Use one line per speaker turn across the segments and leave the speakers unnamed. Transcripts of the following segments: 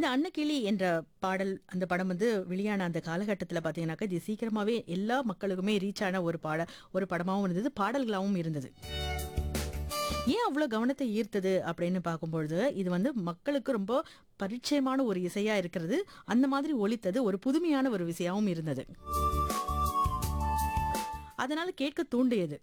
இந்த அன்னக்கிளி என்ற பாடல் அந்த படம் வந்து வெளியான அந்த காலகட்டத்தில் பார்த்தீங்கன்னாக்கா இது சீக்கிரமாகவே எல்லா மக்களுக்குமே ரீச் ஆன ஒரு பாட ஒரு படமாகவும் இருந்தது பாடல்களாகவும் இருந்தது ஏன் அவ்வளோ கவனத்தை ஈர்த்தது அப்படின்னு பார்க்கும்பொழுது இது வந்து மக்களுக்கு ரொம்ப பரிச்சயமான ஒரு இசையா இருக்கிறது அந்த மாதிரி ஒலித்தது ஒரு புதுமையான ஒரு விஷயமாவும் இருந்தது அதனால கேட்க தூண்டியது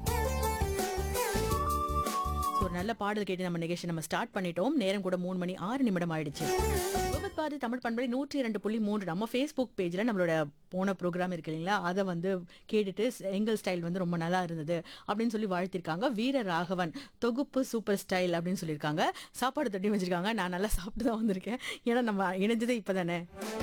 So, ஒரு நல்ல பாடல் கேட்டு நம்ம நிகழ்ச்சி நம்ம ஸ்டார்ட் பண்ணிட்டோம் நேரம் கூட மூணு மணி ஆறு நிமிடம் ஆயிடுச்சு விபத் பாரதி தமிழ் பண்பலை நூற்றி இரண்டு புள்ளி மூன்று நம்ம ஃபேஸ்புக் பேஜில் நம்மளோட போன ப்ரோக்ராம் இருக்கு இல்லைங்களா அதை வந்து கேட்டுட்டு ஸ்- எங்கள் ஸ்டைல் வந்து ரொம்ப நல்லா இருந்தது அப்படின்னு சொல்லி வாழ்த்திருக்காங்க வீர ராகவன் தொகுப்பு சூப்பர் ஸ்டைல் அப்படின்னு சொல்லியிருக்காங்க சாப்பாடு தட்டி வச்சிருக்காங்க நான் நல்லா சாப்பிட்டு தான் வந்திருக்கேன் ஏன்னா நம்ம இணைஞ்சதே இப்போதானே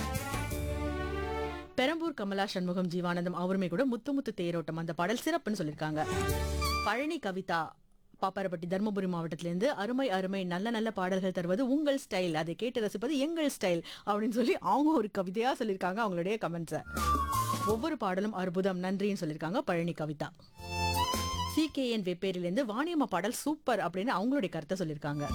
பெரம்பூர் கமலா சண்முகம் ஜீவானந்தம் அவருமே கூட முத்து முத்து தேரோட்டம் அந்த பாடல் சிறப்புன்னு சொல்லியிருக்காங்க பழனி கவிதா பாப்பாரப்பட்டி தருமபுரி மாவட்டத்திலேருந்து அருமை அருமை நல்ல நல்ல பாடல்கள் தருவது உங்கள் ஸ்டைல் அதை கேட்டு ரசிப்பது எங்கள் ஸ்டைல் அப்படின்னு சொல்லி அவங்க ஒரு கவிதையா சொல்லியிருக்காங்க அவங்களுடைய கமெண்ட்ஸை ஒவ்வொரு பாடலும் அற்புதம் நன்றின்னு சொல்லியிருக்காங்க பழனி கவிதா சிகேஎன் வெப்பேரிலேருந்து வாணியம்மா பாடல் சூப்பர் அப்படின்னு அவங்களுடைய கருத்தை சொல்லியிருக்காங்க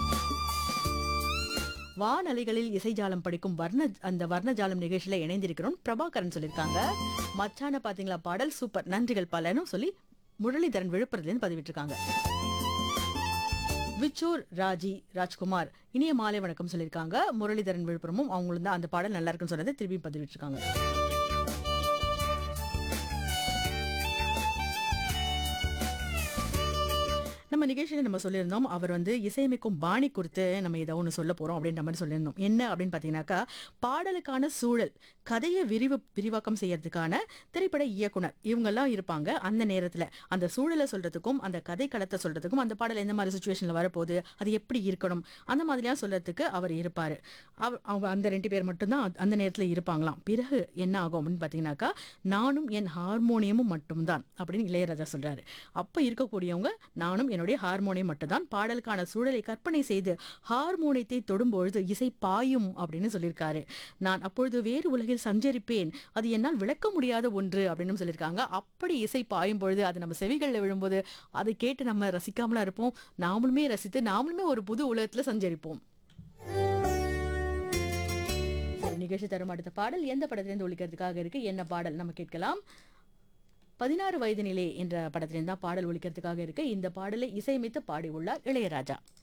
வானலைகளில் இசைஜாலம் படிக்கும் வர்ண அந்த வர்ணஜாலம் நிகழ்ச்சியில இணைந்திருக்கிறோம் பிரபாகரன் சொல்லியிருக்காங்க மச்சான பாத்தீங்களா பாடல் சூப்பர் நன்றிகள் பலனும் சொல்லி முரளிதரன் விழுப்புரத்துலேருந்து பதிவிட்டிருக்காங்க விச்சூர் ராஜி ராஜ்குமார் இனிய மாலை வணக்கம் சொல்லியிருக்காங்க முரளிதரன் விழுப்புரமும் அவங்களும் தான் அந்த பாடல் நல்லா இருக்குன்னு சொன்னதை திருப்பி பதிவிட்டிருக்காங்க நம்ம நிகழ்ச்சியில் நம்ம சொல்லியிருந்தோம் அவர் வந்து இசையமைக்கும் பாணி குறித்து நம்ம ஏதோ ஒன்று சொல்ல போறோம் அப்படின்ற மாதிரி சொல்லியிருந்தோம் என்ன அப்படின்னு பார்த்தீங்கன்னாக்கா பாடலுக்கான சூழல் கதையை விரிவு விரிவாக்கம் செய்யறதுக்கான திரைப்பட இயக்குனர் இவங்கெல்லாம் இருப்பாங்க அந்த நேரத்தில் அந்த சூழலை சொல்றதுக்கும் அந்த கதை களத்தை சொல்றதுக்கும் அந்த பாடல் எந்த மாதிரி சுச்சுவேஷனில் வரப்போகுது அது எப்படி இருக்கணும் அந்த மாதிரிலாம் சொல்றதுக்கு அவர் இருப்பார் அவர் அவங்க அந்த ரெண்டு பேர் மட்டும்தான் அந்த- அந்த நேரத்தில் இருப்பாங்களாம் பிறகு என்ன ஆகும் அப்படின்னு பார்த்தீங்கன்னாக்கா நானும் என் ஹார்மோனியமும் மட்டும்தான் அப்படின்னு இளையராஜா சொல்றாரு அப்போ இருக்கக்கூடியவங்க நானும் என்னுடைய ஹார்மோனியம் மட்டும்தான் பாடலுக்கான சூழலை கற்பனை செய்து ஹார்மோனியத்தை தொடும்பொழுது இசை பாயும் அப்படின்னு சொல்லியிருக்காரு நான் அப்பொழுது வேறு உலகில் சஞ்சரிப்பேன் அது என்னால் விளக்க முடியாத ஒன்று அப்படின்னு சொல்லியிருக்காங்க அப்படி இசை பாயும் பொழுது அது நம்ம செவிகளில் விழும்போது அதை கேட்டு நம்ம ரசிக்காமலா இருப்போம் நாமளுமே ரசித்து நாமளுமே ஒரு புது உலகத்துல சஞ்சரிப்போம் சரி, நிகழ்ச்சி தரும் அடுத்த பாடல் எந்த படத்திலிருந்து ஒழிக்கிறதுக்காக இருக்கு என்ன பாடல் நம்ம கேட்கலாம் பதினாறு வயது நிலை என்ற படத்திலிருந்து தான் பாடல் ஒழிக்கிறதுக்காக இருக்கு இந்த பாடலை இசையமைத்து பாடியுள்ளார் இளையராஜா